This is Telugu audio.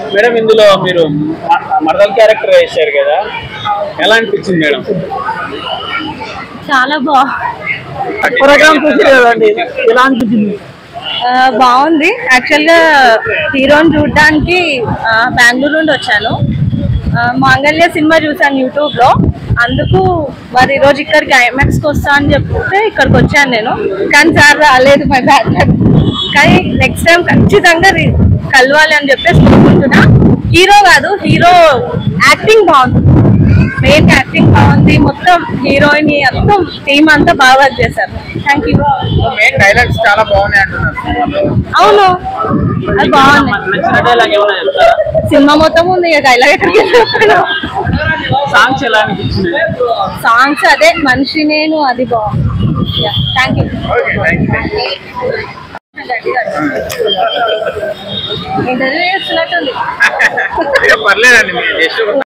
మేడం ఇందులో మీరు మ- మరదల్ క్యారెక్టర్ వేశారు కదా ఎలా అనిపించింది మేడం చాలా బా ప్రోగ్రామ్ చూసారు కదండి ఎలా అనిపించింది ఆ, బాగుంది యాక్చువల్ గా హీరోని చూడడానికి ఆ, బెంగళూరు నుండి వచ్చాను ఆ, మాంగళ్య సినిమా చూసాను యూట్యూబ్ లో అందుకు మరి ఈ రోజు ఇక్కడికి ఐమాక్స్ కి వస్తా అని చెప్తే ఇక్కడికి వచ్చాను నేను కానీ సార్ రాలేదు మై బ్యాడ్ కానీ నెక్స్ట్ టైం ఖచ్చితంగా రి- కలవాలి అని చెప్పేసి కోరుకుంటున్నా హీరో కాదు హీరో యాక్టింగ్ బాగుంది మెయిన్ యాక్టింగ్ బాగుంది మొత్తం హీరోయిన్ మొత్తం టీమ్ అంతా బాగా వర్క్ చేశారు థ్యాంక్ యూ మెయిన్ డైలాగ్స్ చాలా బాగున్నాయి అంటున్నారు అవును అది బాగుంది నచ్చిన డైలాగ్ ఏమైనా చెప్తారా సినిమా మొత్తం ఉంది ఇక డైలాగ్ ఎక్కడికి వెళ్ళిపోయాను సాంగ్స్ ఎలా అనిపించింది సాంగ్స్ అదే మనిషి నేను అది బాగుంది thank you okay thank you interview చేస్తున్నట్టుంది పర్లేదండి మీరు జస్ట్